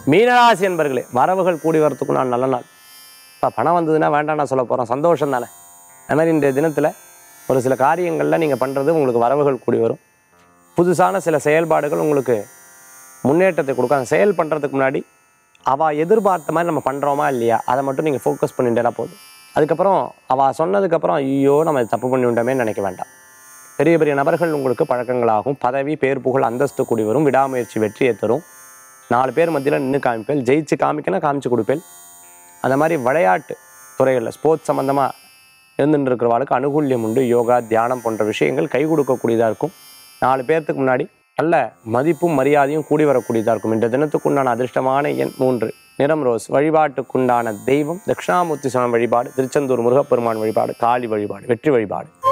மீனராசி என்பர்களே வரவுகள் கூடி வரத்துக்கு நான் நல்ல நாள் இப்போ பணம் வந்ததுன்னா வேண்டாம் நான் சொல்ல போகிறேன் சந்தோஷம் தானே அது மாதிரி இன்றைய தினத்தில் ஒரு சில காரியங்களில் நீங்கள் பண்ணுறது உங்களுக்கு வரவுகள் கூடி வரும் புதுசான சில செயல்பாடுகள் உங்களுக்கு முன்னேற்றத்தை கொடுக்கும் அந்த செயல் பண்ணுறதுக்கு முன்னாடி அவள் எதிர்பார்த்த மாதிரி நம்ம பண்ணுறோமா இல்லையா அதை மட்டும் நீங்கள் ஃபோக்கஸ் பண்ணிட்டேனா போதும் அதுக்கப்புறம் அவள் சொன்னதுக்கப்புறம் ஐயோ நம்ம இது தப்பு பண்ணி விட்டோமே நினைக்க வேண்டாம் பெரிய பெரிய நபர்கள் உங்களுக்கு பழக்கங்களாகும் பதவி பேர் புகழ் அந்தஸ்து கூடி வரும் விடாமுயற்சி வெற்றியை தரும் நாலு பேர் மத்தியில் நின்று காமிப்பேன் ஜெயிச்சு காமிக்கணும் காமிச்சு கொடுப்பேன் அந்த மாதிரி விளையாட்டு துறைகளில் ஸ்போர்ட்ஸ் சம்மந்தமாக இருந்துட்டு இருக்கிறவாளுக்கு அனுகூல்யம் உண்டு யோகா தியானம் போன்ற விஷயங்கள் கை கொடுக்கக்கூடியதாக இருக்கும் நாலு பேர்த்துக்கு முன்னாடி நல்ல மதிப்பும் மரியாதையும் கூடி வரக்கூடியதாக இருக்கும் இந்த தினத்துக்குண்டான அதிர்ஷ்டமான எண் மூன்று நிறம் ரோஸ் வழிபாட்டுக்குண்டான தெய்வம் தட்சிணாமூர்த்தி சுவாமி வழிபாடு திருச்செந்தூர் முருகப்பெருமான் வழிபாடு காளி வழிபாடு வெற்றி வழிபாடு